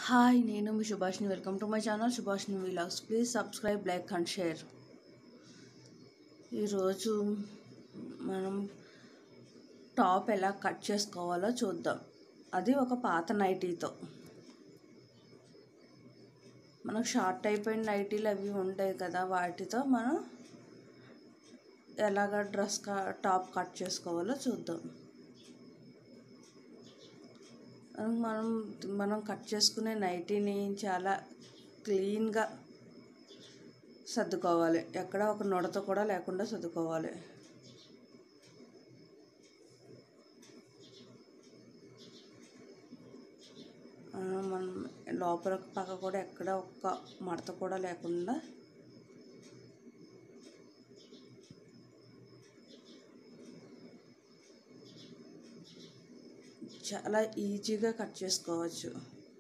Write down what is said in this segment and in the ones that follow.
hi నేను మీ Subhashini welcome to my channel Subhashini vlogs please subscribe like and share ఈరోజు మనం టాప్ ఎలా కట్ చేసుకోవాలో చూద్దాం అది ఒక పాత నైటీతో మనకు షార్ట్ అయిపోయిన నైటీలు అవి ఉంటాయి కదా వాటితో మనం ఎలాగ డ్రెస్ కా టాప్ కట్ చేసుకోవాలో చూద్దాం మనం మనం కట్ చేసుకునే నైటీని చాలా క్లీన్గా సర్దుకోవాలి ఎక్కడ ఒక నుడత కూడా లేకుండా సర్దుకోవాలి ఆ, మనం లోపల పక్క కూడా ఎక్కడ ఒక్క మడత కూడా లేకుండా చాలా ఈజీగా కట్ చేసుకోవచ్చు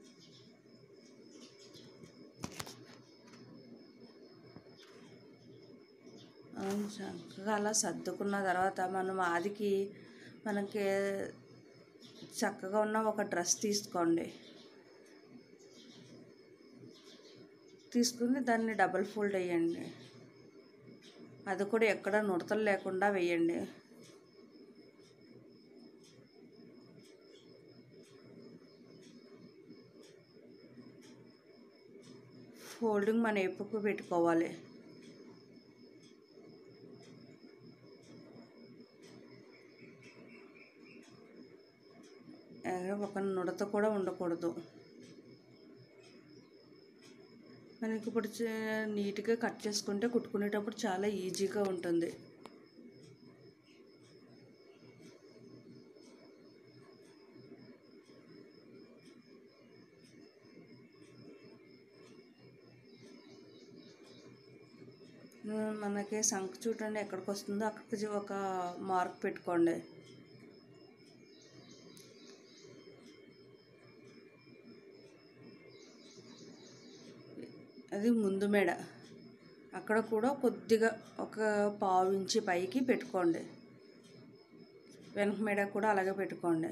మనం చక్కగా అలా సర్దుకున్న తర్వాత మనం ఆదికి మనకి చక్కగా ఉన్న ఒక డ్రెస్ తీసుకోండి తీసుకుని దాన్ని డబల్ ఫోల్డ్ వేయండి అది కూడా ఎక్కడ నుడతలు లేకుండా వేయండి ఫోల్డింగ్ మన ఎప్పుకు పెట్టుకోవాలి ఎక్కడ ఒక నుడత కూడా ఉండకూడదు మనకి ఇప్పుడు చే- నీట్గా కట్ చేసుకుంటే కుట్టుకునేటప్పుడు చాలా ఈజీగా ఉంటుంది మనకి సంఖ చూడండి ఎక్కడికి వస్తుందో అక్కడికి ఒక మార్క్ పెట్టుకోండి అది ముందు మెడ అక్కడ కూడా కొద్దిగా ఒక పావు ఇంచి పైకి పెట్టుకోండి వెనక మెడ కూడా అలాగే పెట్టుకోండి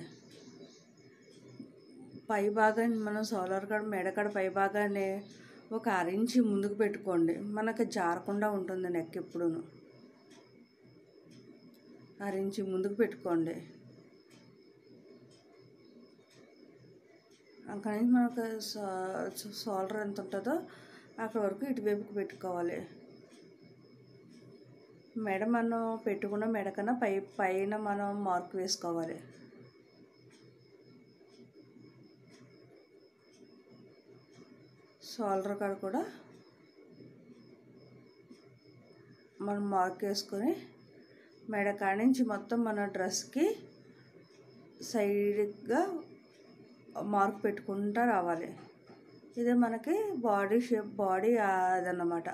పై భాగాన్ని మనం సోలార్ కాడ మెడకాడ పై భాగాన్ని ఒక అర ఇంచి ముందుకు పెట్టుకోండి మనకు జారకుండా ఉంటుంది నెక్ ఎప్పుడూను అర ఇంచి ముందుకు పెట్టుకోండి అక్కడి నుంచి మనకు సోలర్ ఎంత ఉంటుందో అక్కడ వరకు ఇటువైపుకి పెట్టుకోవాలి మెడ మనం పెట్టుకున్న మెడ కన్నా పై పైన మనం మార్క్ వేసుకోవాలి షోల్డర్ కాడ కూడా మనం మార్క్ వేసుకొని మెడ కాడ నుంచి మొత్తం మన డ్రెస్కి సైడ్గా మార్క్ పెట్టుకుంటూ రావాలి ఇది మనకి బాడీ షేప్ బాడీ అదన్నమాట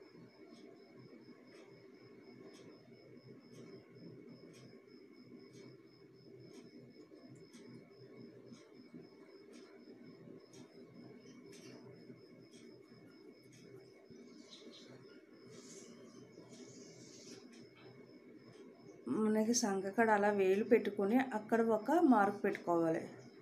మనకి సంఖకడ అలా వేలు పెట్టుకొని అక్కడ ఒక మార్క్ పెట్టుకోవాలి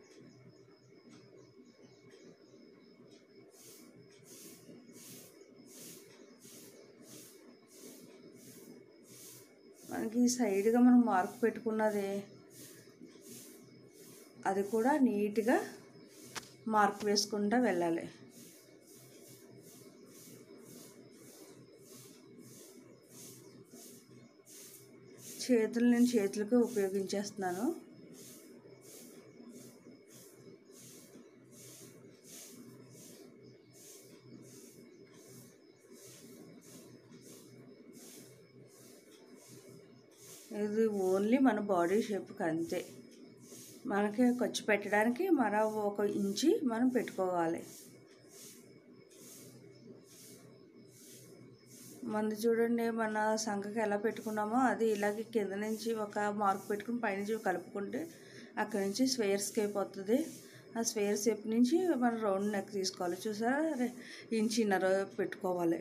మనకి సైడ్గా మనం మార్క్ పెట్టుకున్నది అది కూడా నీట్గా మార్క్ వేసుకుంటూ వెళ్ళాలి చేతులు నేను చేతులకి ఉపయోగించేస్తున్నాను ఇది ఓన్లీ మన బాడీ షేప్కి అంతే మనకి ఖర్చు పెట్టడానికి మరో ఒక ఇంచి మనం పెట్టుకోవాలి మంది చూడండి మన సంఖకి ఎలా పెట్టుకున్నామో అది ఇలాగే కింద నుంచి ఒక మార్క్ పెట్టుకుని పైనుంచి కలుపుకుంటే అక్కడి నుంచి స్వేర్ స్కేప్ అవుతుంది ఆ స్వేర్ షేప్ నుంచి మనం రౌండ్ నెక్ తీసుకోవాలి చూసారా ఇంచిన్నర పెట్టుకోవాలి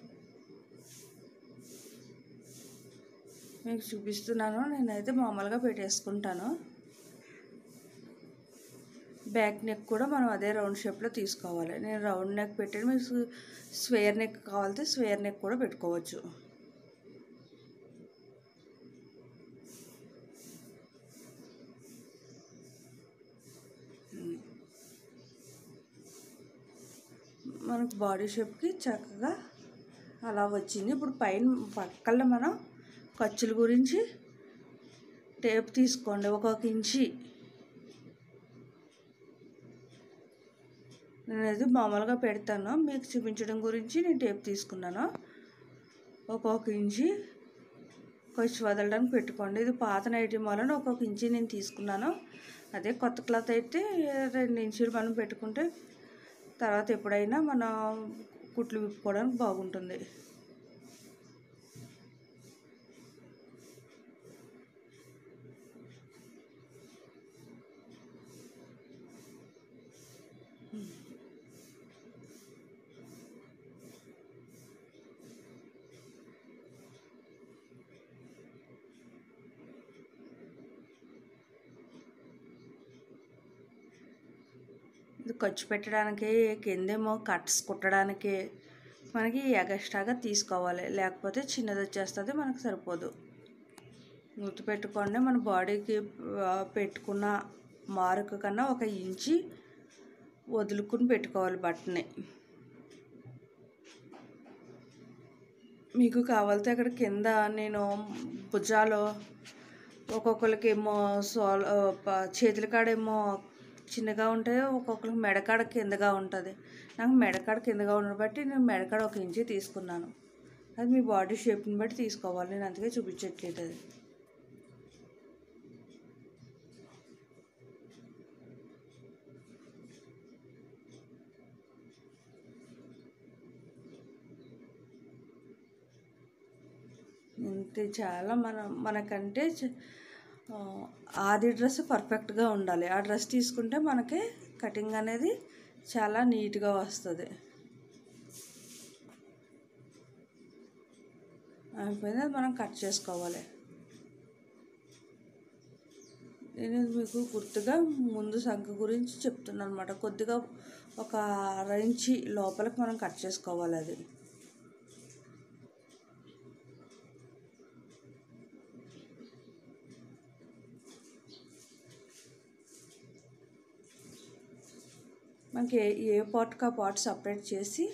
మీకు చూపిస్తున్నాను నేనైతే మామూలుగా పెట్టేసుకుంటాను బ్యాక్ నెక్ కూడా మనం అదే రౌండ్ షేప్లో తీసుకోవాలి నేను రౌండ్ నెక్ పెట్టాను మీకు స్క్వేర్ నెక్ కావాలంటే స్క్వేర్ నెక్ కూడా పెట్టుకోవచ్చు మనకు బాడీ షేప్కి చక్కగా అలా వచ్చింది ఇప్పుడు పైన పక్కన మనం ఖర్చుల గురించి టేప్ తీసుకోండి ఒక్కొక్క ఇంచి నేను అది మామూలుగా పెడతాను మీకు చూపించడం గురించి నేను టేప్ తీసుకున్నాను ఒక్కొక్క ఇంచి ఖర్చు వదలడానికి పెట్టుకోండి ఇది పాత నైటీ వలన ఒక్కొక్క ఇంచి నేను తీసుకున్నాను అదే కొత్త క్లాత్ అయితే రెండు ఇంచులు మనం పెట్టుకుంటే తర్వాత ఎప్పుడైనా మనం కుట్లు విప్పుకోవడానికి బాగుంటుంది ఇది ఖర్చు పెట్టడానికి కిందేమో కట్స్ కుట్టడానికి మనకి ఎగస్ట్రాగా తీసుకోవాలి లేకపోతే చిన్నది వచ్చేస్తుంది మనకు సరిపోదు గుర్తుపెట్టుకోండి మన బాడీకి ఆ, పెట్టుకున్న మార్క్ కన్నా ఒక ఇంచి వదులుకుని పెట్టుకోవాలి బట్టని మీకు కావాలితే అక్కడ కింద నేను భుజాలు ఒక్కొక్కరికి ఏమో సోల్ ఆ, ప- చేతుల కాడేమో చిన్నగా ఉంటాయి ఒక్కొక్కరికి మెడకాడ కిందగా ఉంటుంది నాకు మెడకాడ కిందగా ఉండడం బట్టి నేను మెడకాడ ఒక ఇంచి తీసుకున్నాను అది మీ బాడీ షేప్ని బట్టి తీసుకోవాలి నేను అందుకే చూపించట్లేదు అది ఇంతే చాలా మన మనకంటే చ- ఆ, ఆది డ్రెస్ పర్ఫెక్ట్గా ఉండాలి ఆ డ్రెస్ తీసుకుంటే మనకి కటింగ్ అనేది చాలా నీట్గా వస్తుంది అయిపోయింది అది మనం కట్ చేసుకోవాలి నేను మీకు గుర్తుగా ముందు సంఖ గురించి చెప్తున్నాను అనమాట కొద్దిగా ఒక అర ఇంచి లోపలికి మనం కట్ చేసుకోవాలి అది మనకి ఏ ఏ పార్ట్కి ఆ పార్ట్ సపరేట్ చేసి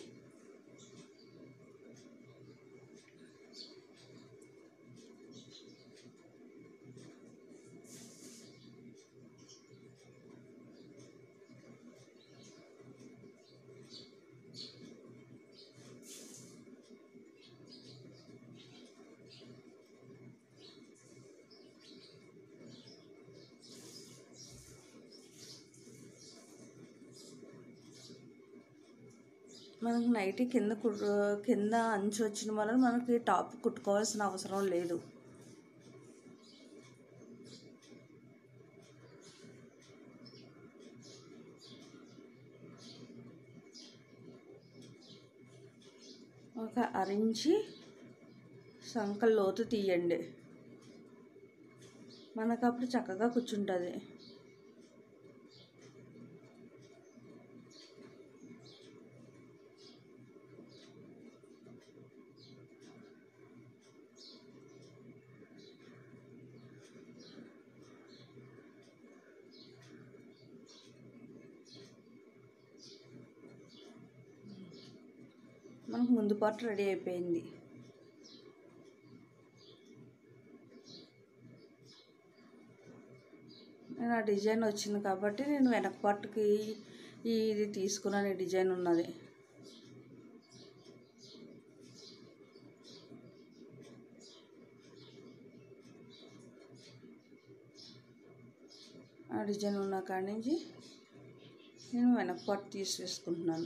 మనకు నైట్ కింద కు- కింద అంచు వచ్చిన వలన మనకి టాప్ కుట్టుకోవాల్సిన అవసరం లేదు ఒక అరించి సంక లోతు తీయండి మనకు అప్పుడు చక్కగా కూర్చుంటుంది మనకు ముందు పార్ట్ రెడీ అయిపోయింది నేను ఆ డిజైన్ వచ్చింది కాబట్టి నేను వెనక పార్ట్కి ఈ ఇది తీసుకున్నాను ఈ డిజైన్ ఉన్నది ఆ డిజైన్ ఉన్న కాడి నుంచి నేను వెనక పార్ట్ తీసేసుకుంటున్నాను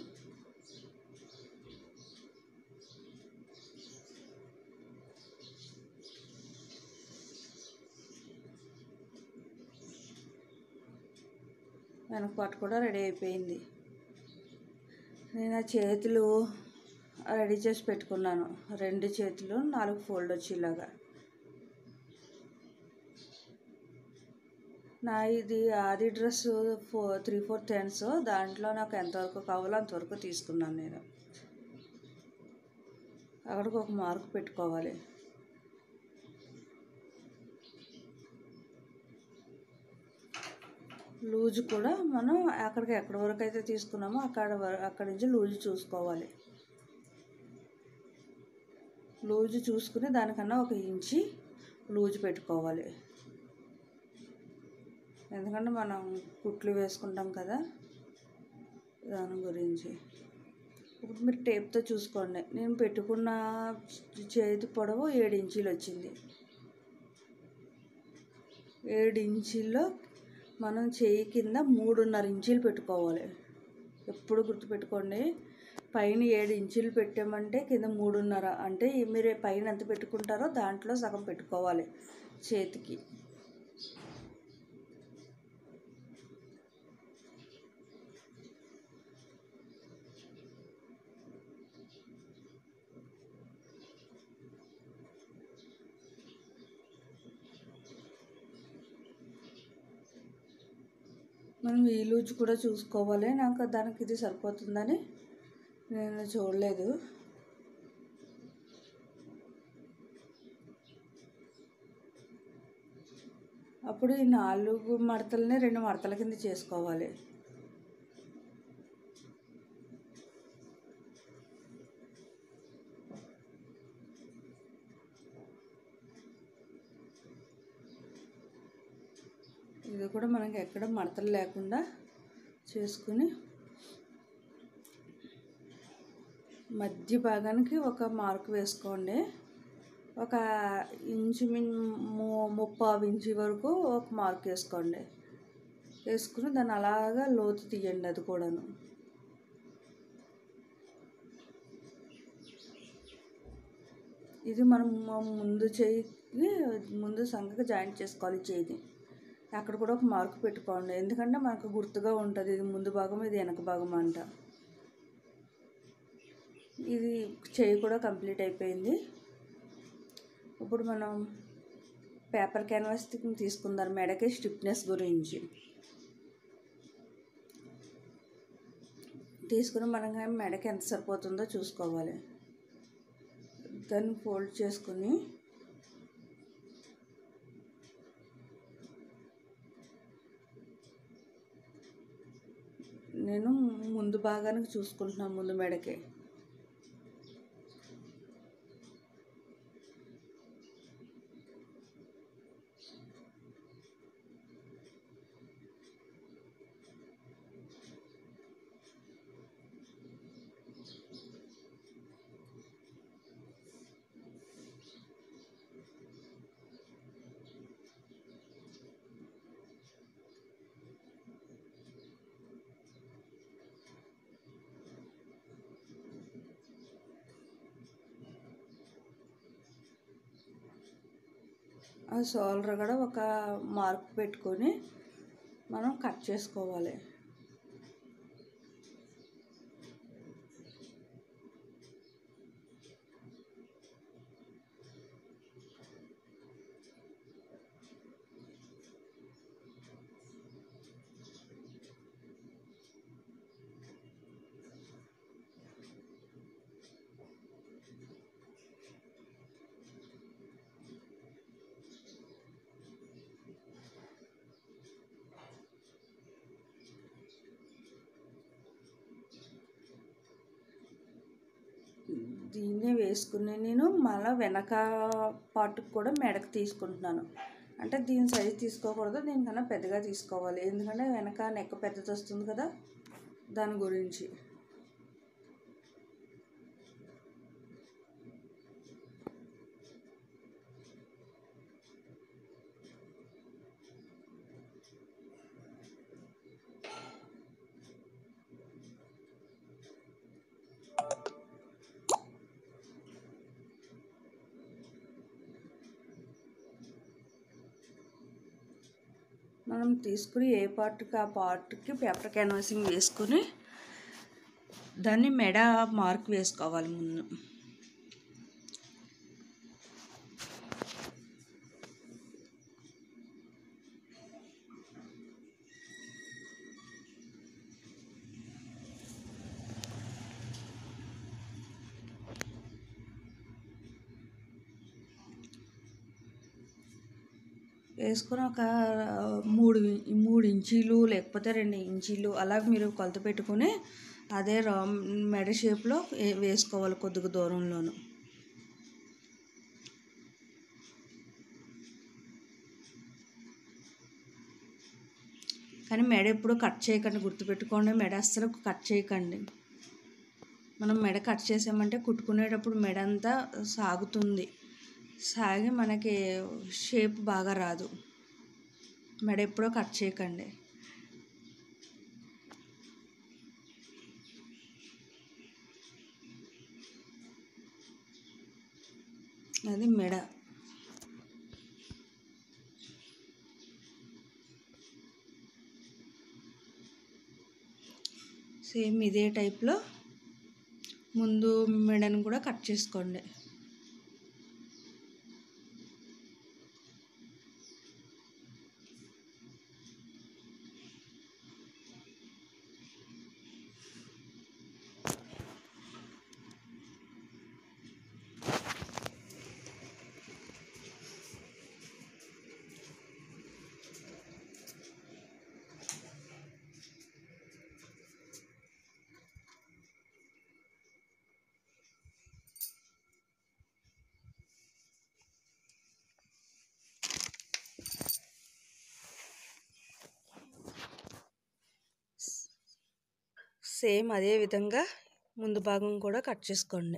వెనక పార్ట్ కూడా రెడీ అయిపోయింది నేను ఆ చేతులు రెడీ చేసి పెట్టుకున్నాను రెండు చేతులు నాలుగు ఫోల్డ్ వచ్చేలాగా నా ఇది ఆది dress four three fourth hands దాంట్లో నాకు ఎంతవరకు కావాలో అంతవరకు తీసుకున్నాను నేను అక్కడికి ఒక మార్క్ పెట్టుకోవాలి లూజ్ కూడా మనం అక్కడికి ఎక్కడి వరకు అయితే తీసుకున్నామో అక్కడ వర- అక్కడి నుంచి లూజ్ చూసుకోవాలి లూజ్ చూసుకుని దానికన్నా ఒక ఇంచి లూజ్ పెట్టుకోవాలి ఎందుకంటే మనం కుట్లు వేసుకుంటాం కదా దాని గురించి ఇప్పుడు మీరు టేప్తో చూసుకోండి నేను పెట్టుకున్న చేతి పొడవు ఏడు ఇంచీలు వచ్చింది ఏడు ఇంచీల్లో మనం చేయి కింద మూడున్నర ఇంచీలు పెట్టుకోవాలి ఎప్పుడు గుర్తుపెట్టుకోండి పైన ఏడు ఇంచీలు పెట్టామంటే కింద మూడున్నర అంటే మీరు పైన ఎంత పెట్టుకుంటారో దాంట్లో సగం పెట్టుకోవాలి చేతికి మనం ఈ లూజ్ కూడా చూసుకోవాలి నాకు దానికి ఇది సరిపోతుందని నేను చూడలేదు అప్పుడు ఈ నాలుగు మడతలని రెండు మడతల కింద చేసుకోవాలి ఇది కూడా మనకి ఎక్కడ మడతలు లేకుండా చేసుకుని మధ్య భాగానికి ఒక మార్క్ వేసుకోండి ఒక ఇంచు మిన్ ము- ముప్పావు ఇంచు వరకు ఒక మార్క్ వేసుకోండి వేసుకుని దాన్ని అలాగా లోతు తీయండి అది కూడాను ఇది మనం మ- ముందు చేయికి ముందు సంఖకి జాయింట్ చేసుకోవాలి చేయిని అక్కడ కూడా ఒక మార్క్ పెట్టుకోండి ఎందుకంటే మనకు గుర్తుగా ఉంటుంది ఇది ముందు భాగం ఇది వెనక భాగం అంట ఇది చేయి కూడా కంప్లీట్ అయిపోయింది ఇప్పుడు మనం పేపర్ క్యాన్వాస్ తీసుకుందాం మెడకి స్టిఫ్నెస్ గురించి తీసుకుని మనం మెడకి ఎంత సరిపోతుందో చూసుకోవాలి దాన్ని ఫోల్డ్ చేసుకుని నేను ముందు భాగానికి చూసుకుంటున్నాను ముందు మెడకి ఆ షోల్డర్ కూడా ఒక మార్క్ పెట్టుకొని మనం కట్ చేసుకోవాలి దీన్నే వేసుకుని నేను మళ్ళీ వెనక పార్ట్కి కూడా మెడకు తీసుకుంటున్నాను అంటే దీని సైజ్ తీసుకోకూడదు దీనికన్నా పెద్దగా తీసుకోవాలి ఎందుకంటే వెనక నెక్క పెద్దది వస్తుంది కదా దాని గురించి మనం తీసుకుని ఏ పార్ట్కి ఆ పార్ట్కి పేపర్ క్యాన్వాసింగ్ వేసుకుని దాన్ని మెడ మార్క్ వేసుకోవాలి ముందు వేసుకొని ఒక మూడు మూడు ఇంచీలు లేకపోతే రెండు ఇంచీలు అలా మీరు కొలత పెట్టుకొని అదే రా మెడ షేప్లో వే- వేసుకోవాలి కొద్దిగా దూరంలోను కానీ మెడ ఎప్పుడు కట్ చేయకండి గుర్తుపెట్టుకోండి మెడ అస్సలు కట్ చేయకండి మనం మెడ కట్ చేసామంటే కుట్టుకునేటప్పుడు మెడ అంతా సాగుతుంది సాగి మనకి షేప్ బాగా రాదు మెడ ఎప్పుడో కట్ చేయకండి అది మెడ సేమ్ ఇదే టైప్లో ముందు మెడను కూడా కట్ చేసుకోండి సేమ్ అదే విధంగా ముందు భాగం కూడా కట్ చేసుకోండి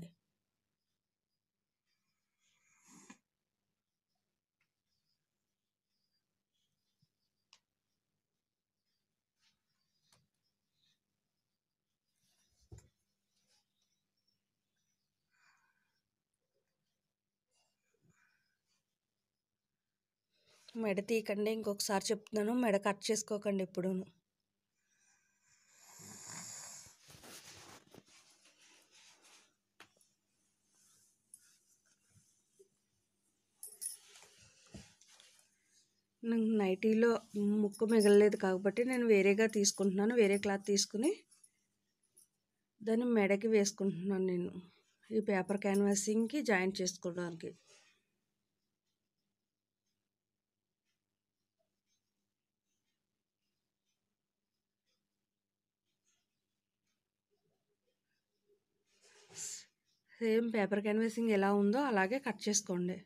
మెడ తీయకండి ఇంకొకసారి చెప్తున్నాను మెడ కట్ చేసుకోకండి ఎప్పుడూను నాకు నైటీలో ముక్కు మిగలలేదు కాబట్టి నేను వేరేగా తీసుకుంటున్నాను వేరే క్లాత్ తీసుకుని దాన్ని మెడకి వేసుకుంటున్నాను నేను ఈ పేపర్ క్యాన్వాసింగ్కి జాయింట్ చేసుకోవడానికి సేమ్ పేపర్ క్యాన్వాసింగ్ ఎలా ఉందో అలాగే కట్ చేసుకోండి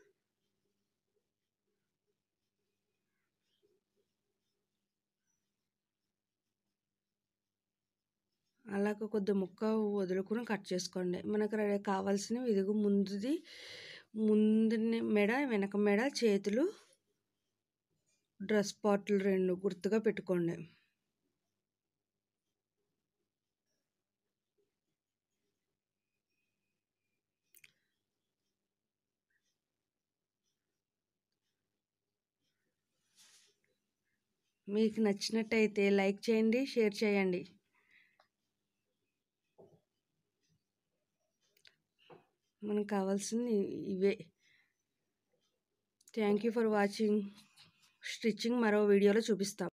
అలాగ కొద్ది ముక్క వదులుకుని కట్ చేసుకోండి మనకు రెడీ కావాల్సినవి ఇదిగో ముందుది ముందు మెడ వెనక మెడ చేతులు డ్రెస్ పార్ట్లు రెండు గుర్తుగా పెట్టుకోండి మీకు నచ్చినట్టయితే లైక్ చేయండి షేర్ చేయండి మనకు కావాల్సింది ఇవే thank you for watching stitching మరో వీడియోలో చూపిస్తాం